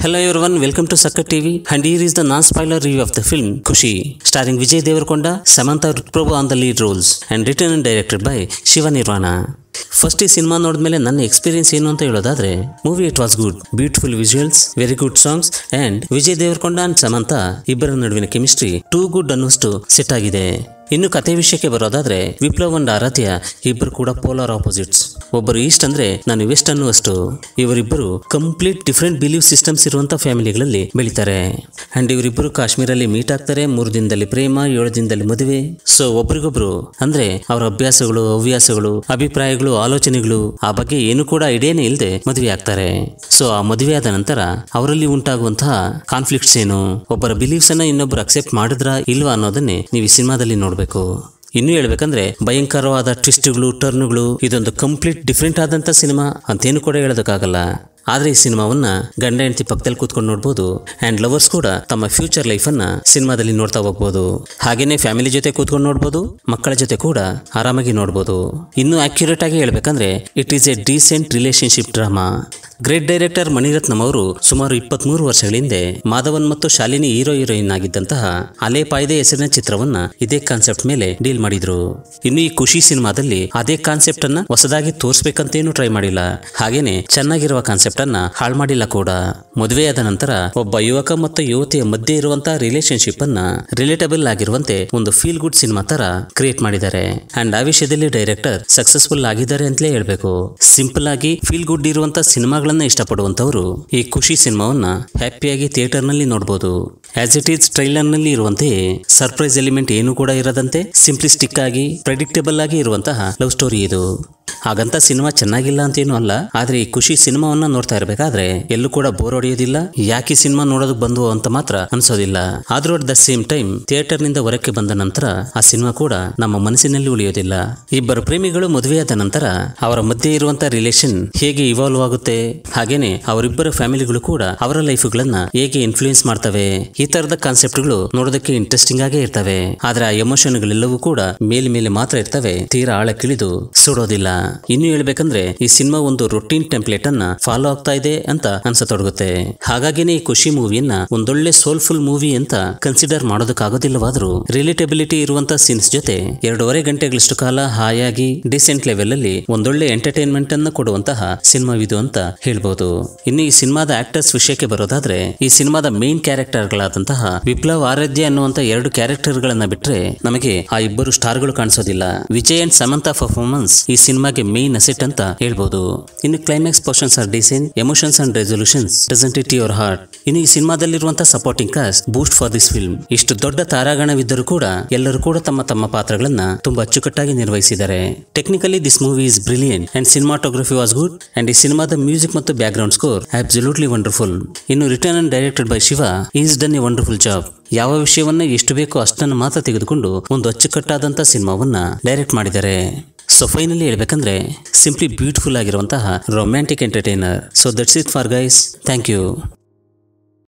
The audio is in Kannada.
Hello everyone, welcome to Sucker TV and here is the non-spoiler review of the film Kushi starring Vijay Devarkonda, Samantha Prabhu on the lead roles and written and directed by Shiva Nirvana. First ಈ ಸಿನಿಮಾ ನೋಡಿದ್ಮೇಲೆ ನನ್ನ ಎಕ್ಸ್ಪೀರಿಯನ್ಸ್ ಏನು ಅಂತ ಹೇಳೋದಾದ್ರೆ movie it was good beautiful visuals very good songs and Vijay Deverakonda and Samantha ಇಬ್ಬರ ನಡುವಿನ ಕೆಮಿಸ್ಟ್ರಿ ಟೂ ಗುಡ್ ಅನ್ನೋಷ್ಟು ಸೆಟ್ ಆಗಿದೆ ಇನ್ನು ಕತೆ ವಿಷಯಕ್ಕೆ ಬರೋದಾದ್ರೆ ವಿಪ್ಲವ್ ಅಂಡ್ ಆರಾಧ್ಯ ಇಬ್ಬರು ಕೂಡ ಪೋಲಾರ್ ಆಪೋಸಿಟ್ಸ್ ಒಬ್ಬರು ಈಸ್ಟ್ ಅಂದ್ರೆ ನಾನು ವೆಸ್ಟ್ ಅನ್ನುವಷ್ಟು ಇವರಿಬ್ಬರು ಕಂಪ್ಲೀಟ್ ಡಿಫ್ರೆಂಟ್ ಬಿಲೀವ್ ಸಿಸ್ಟಮ್ಸ್ ಇರುವಂತ ಫ್ಯಾಮಿಲಿಗಳಲ್ಲಿ ಬೆಳಿತಾರೆ ಅಂಡ್ ಇವರಿಬ್ಬರು ಕಾಶ್ಮೀರಲ್ಲಿ ಮೀಟ್ ಆಗ್ತಾರೆ ಮೂರು ದಿನದಲ್ಲಿ ಪ್ರೇಮ ಏಳು ದಿನದಲ್ಲಿ ಮದುವೆ ಸೊ ಒಬ್ರಿಗೊಬ್ರು ಅಂದ್ರೆ ಅವರ ಅಭ್ಯಾಸಗಳು ಹವ್ಯಾಸಗಳು ಅಭಿಪ್ರಾಯಗಳು ಆಲೋಚನೆಗಳು ಆ ಬಗ್ಗೆ ಏನು ಕೂಡ ಐಡಿಯಾನೇ ಇಲ್ಲದೆ ಮದುವೆ ಆಗ್ತಾರೆ ಸೊ ಆ ಮದುವೆ ಆದ ನಂತರ ಅವರಲ್ಲಿ ಉಂಟಾಗುವಂತಹ ಕಾನ್ಫ್ಲಿಕ್ಟ್ಸ್ ಏನು ಒಬ್ಬರ ಬಿಲೀಫ್ಸ್ ಅನ್ನ ಇನ್ನೊಬ್ಬರು ಅಕ್ಸೆಪ್ಟ್ ಮಾಡಿದ್ರಾ ಇಲ್ವಾ ಅನ್ನೋದನ್ನೇ ನೀವು ಈ ಸಿನಿಮಾದಲ್ಲಿ ನೋಡಬೇಕು ಇನ್ನು ಹೇಳ್ಬೇಕಂದ್ರೆ ಭಯಂಕರವಾದ ಟ್ವಿಸ್ಟ್ಗಳು ಟರ್ನ್ಗಳು ಇದೊಂದು ಕಂಪ್ಲೀಟ್ ಡಿಫ್ರೆಂಟ್ ಆದಂತ ಸಿನಿಮಾ ಅಂತೇನು ಕೂಡ ಹೇಳೋದಕ್ಕಾಗಲ್ಲ ಆದ್ರೆ ಈ ಸಿನಿಮಾವನ್ನ ಗಂಡ ಹೆಂಡತಿ ಪಕ್ಕದಲ್ಲಿ ಕೂತ್ಕೊಂಡು ನೋಡ್ಬೋದು ಅಂಡ್ ಲವರ್ಸ್ ಕೂಡ ತಮ್ಮ ಫ್ಯೂಚರ್ ಲೈಫ್ ಅನ್ನ ಸಿನಿಮಾದಲ್ಲಿ ನೋಡ್ತಾ ಹೋಗ್ಬೋದು ಹಾಗೇನೆ ಫ್ಯಾಮಿಲಿ ಜೊತೆ ಕೂತ್ಕೊಂಡು ನೋಡ್ಬೋದು ಮಕ್ಕಳ ಜೊತೆ ಕೂಡ ಆರಾಮಾಗಿ ನೋಡ್ಬೋದು ಇನ್ನು ಅಕ್ಯುರೇಟ್ ಆಗಿ ಹೇಳ್ಬೇಕಂದ್ರೆ it is a decent relationship drama great director Maniratnam ಅವರು ಸುಮಾರು ಇಪ್ಪತ್ಮೂರು ವರ್ಷಗಳ ಹಿಂದೆ ಮಾಧವನ್ ಮತ್ತು ಶಾಲಿನಿ ಹೀರೋ ಹೀರೋಯಿನ್ ಆಗಿದ್ದಂತಹ ಅಲೆ ಪಾಯ್ದೆ ಹೆಸರಿನ ಚಿತ್ರವನ್ನ ಇದೇ ಕಾನ್ಸೆಪ್ಟ್ ಮೇಲೆ ಡೀಲ್ ಮಾಡಿದ್ರು ಇನ್ನು ಈ ಖುಷಿ ಸಿನಿಮಾದಲ್ಲಿ ಅದೇ ಕಾನ್ಸೆಪ್ಟ್ ಅನ್ನ ಹೊಸದಾಗಿ ತೋರ್ಸ್ಬೇಕಂತೇನು ಟ್ರೈ ಮಾಡಿಲ್ಲ ಹಾಗೇನೆ ಚೆನ್ನಾಗಿರುವ ಕಾನ್ಸೆಪ್ಟ್ ಅನ್ನ ಹಾಳು ಮಾಡಿಲ್ಲ ಕೂಡ ಮದುವೆಯಾದ ನಂತರ ಒಬ್ಬ ಯುವಕ ಮತ್ತು ಯುವತಿಯ ಮಧ್ಯೆ ಇರುವಂತಹ ರಿಲೇಶನ್ಶಿಪ್ ಅನ್ನ ರಿಲೇಟಬಲ್ ಆಗಿರುವಂತೆ ಒಂದು ಫೀಲ್ ಗುಡ್ ಸಿನಿಮಾ ತರ ಕ್ರಿಯೇಟ್ ಮಾಡಿದ್ದಾರೆ ಅಂಡ್ ಆ ವಿಷಯದಲ್ಲಿ ಡೈರೆಕ್ಟರ್ ಸಕ್ಸಸ್ಫುಲ್ ಆಗಿದ್ದಾರೆ ಅಂತಲೇ ಹೇಳ್ಬೇಕು ಸಿಂಪಲ್ ಆಗಿ ಫೀಲ್ ಗುಡ್ ಇರುವಂತ ಸಿನಿಮಾಗಳನ್ನ ಇಷ್ಟಪಡುವಂತವರು ಈ ಖುಷಿ ಸಿನಿಮಾವನ್ನ ಹ್ಯಾಪಿಯಾಗಿ ಥಿಯೇಟರ್ ನಲ್ಲಿ ನೋಡಬಹುದು ಆಸ್ ಇಟ್ ಈಸ್ ಟ್ರೈಲರ್ ನಲ್ಲಿ ಇರುವಂತೆ ಸರ್ಪ್ರೈಸ್ ಎಲಿಮೆಂಟ್ ಏನು ಕೂಡ ಇರದಂತೆ ಸಿಂಪ್ಲಿಸ್ಟಿಕ್ ಆಗಿ ಪ್ರೆಡಿಕ್ಟೇಬಲ್ ಆಗಿ ಇರುವಂತಹ ಲವ್ ಸ್ಟೋರಿ ಇದು ಹಾಗಂತ ಸಿನಿಮಾ ಚೆನ್ನಾಗಿಲ್ಲ ಅಂತೇನು ಅಲ್ಲ ಆದ್ರೆ ಈ ಖುಷಿ ಸಿನಿಮಾವನ್ನ ನೋಡ್ತಾ ಇರಬೇಕಾದ್ರೆ ಎಲ್ಲೂ ಕೂಡ ಬೋರ್ ಹೊಡೆಯೋದಿಲ್ಲ ಯಾಕೆ ಈ ಸಿನಿಮಾ ನೋಡೋದಕ್ಕೆ ಬಂದು ಅಂತ ಮಾತ್ರ ಅನ್ಸೋದಿಲ್ಲ ಆದ್ರೂ at the same time theatre ನಿಂದ ಹೊರಕ್ಕೆ ಬಂದ ನಂತರ ಆ ಸಿನಿಮಾ ಕೂಡ ನಮ್ಮ ಮನಸ್ಸಿನಲ್ಲಿ ಉಳಿಯೋದಿಲ್ಲ ಇಬ್ಬರು ಪ್ರೇಮಿಗಳು ಮದುವೆಯಾದ ನಂತರ ಅವರ ಮಧ್ಯೆ ಇರುವಂತ ರಿಲೇಶನ್ ಹೇಗೆ ಇವಾಲ್ವ್ ಆಗುತ್ತೆ ಹಾಗೇನೆ ಅವರಿಬ್ಬರ ಫ್ಯಾಮಿಲಿಗಳು ಕೂಡ ಅವರ ಲೈಫ್ಗಳನ್ನ ಹೇಗೆ ಇನ್ಫ್ಲೂಯೆನ್ಸ್ ಮಾಡ್ತವೆ ಈ ತರದ ಕಾನ್ಸೆಪ್ಟ್ಗಳು ನೋಡೋದಕ್ಕೆ ಇಂಟ್ರೆಸ್ಟಿಂಗ್ ಆಗೇ ಇರ್ತವೆ ಆದ್ರೆ ಆ ಎಮೋಷನ್ಗಳೆಲ್ಲವೂ ಕೂಡ ಮೇಲೆ ಮೇಲೆ ಮಾತ್ರ ಇರ್ತವೆ ತೀರಾ ಆಳಕ್ಕಿಳಿದು ಸುಡೋದಿಲ್ಲ ಇನ್ನು ಹೇಳ್ಬೇಕಂದ್ರೆ ಈ ಸಿನಿಮಾ ಒಂದು ರೊಟೀನ್ ಟೆಂಪ್ಲೇಟ್ ಅನ್ನ ಫಾಲೋ ಆಗ್ತಾ ಇದೆ ಅಂತ ಅನ್ಸತೊಡಗುತ್ತೆ ಹಾಗಾಗಿನೇ ಈ ಖುಷಿ ಮೂವಿಯನ್ನ ಒಂದೊಳ್ಳೆ ಸೋಲ್ಫುಲ್ ಮೂವಿ ಅಂತ ಕನ್ಸಿಡರ್ ಮಾಡೋದಕ್ಕಾಗೋದಿಲ್ಲವಾದ್ರೂ ರಿಲೇಟಬಿಲಿಟಿ ಇರುವಂತ ಸೀನ್ಸ್ ಜೊತೆ ಎರಡೂವರೆ ಗಂಟೆಗಳಷ್ಟು ಕಾಲ ಹಾಯಾಗಿ ಡಿಸೆಂಟ್ ಲೆವೆಲ್ ಅಲ್ಲಿ ಒಂದೊಳ್ಳೆ ಎಂಟರ್ಟೈನ್ಮೆಂಟ್ ಅನ್ನ ಕೊಡುವಂತಹ ಸಿನಿಮಾವಿದು ಅಂತ ಹೇಳ್ಬೋದು ಇನ್ನು ಈ ಸಿನಿಮಾದ ಆಕ್ಟರ್ಸ್ ವಿಷಯಕ್ಕೆ ಬರೋದಾದ್ರೆ ಈ ಸಿನಿಮಾದ ಮೇನ್ ಕ್ಯಾರೆಕ್ಟರ್ಗಳಾದಂತಹ ವಿಪ್ಲವ್ ಆರಾಧ್ಯ ಅನ್ನುವಂತ ಎರಡು ಕ್ಯಾರೆಕ್ಟರ್ ಗಳನ್ನ ಬಿಟ್ರೆ ನಮಗೆ ಆ ಇಬ್ಬರು ಸ್ಟಾರ್ಗಳು ಕಾಣಿಸೋದಿಲ್ಲ ವಿಜಯ್ ಅಂಡ್ ಸಮಂತಾ ಪರ್ಫಾರ್ಮೆನ್ಸ್ ಈ ಸಿನಿಮಾಗೆ ಮೇನ್ ಅಸೆಟ್ ಅಂತ ಹೇಳ್ಬೋದು ಇನ್ನು climax portions are design emotions and resolutions present it your heart ಇನ್ನು ಈ ಸಿನಿಮಾದಲ್ಲಿರುವಂತಹ supporting cast boost for this film ಇಷ್ಟು ದೊಡ್ಡ ತಾರಾಗಣವಿದ್ದರೂ ಕೂಡ ಎಲ್ಲರೂ ಕೂಡ ತಮ್ಮ ತಮ್ಮ ಪಾತ್ರಗಳನ್ನ ತುಂಬಾ ಅಚ್ಚುಕಟ್ಟಾಗಿ ನಿರ್ವಹಿಸಿದ್ದಾರೆ technically this movie is brilliant and cinematography was good and ಈ ಸಿನಿಮಾದ ಮ್ಯೂಸಿಕ್ ಮತ್ತು background score absolutely wonderful ಇನ್ನು written and directed by Shiva is done a wonderful job ಯಾವ ವಿಷಯವನ್ನ ಎಷ್ಟು ಬೇಕೋ ಅಷ್ಟನ್ನು ಮಾತ್ರ ತೆಗೆದುಕೊಂಡು ಒಂದು ಅಚ್ಚುಕಟ್ಟಾದಂತ ಸಿನಿಮಾವನ್ನ ಡೈರೆಕ್ಟ್ ಮಾಡಿದ್ದಾರೆ ಸೊ ಫೈನಲಿ ಹೇಳ್ಬೇಕಂದ್ರೆ ಸಿಂಪ್ಲಿ ಬ್ಯೂಟಿಫುಲ್ ಆಗಿರುವಂತಹ romantic entertainer so that's it for guys thank you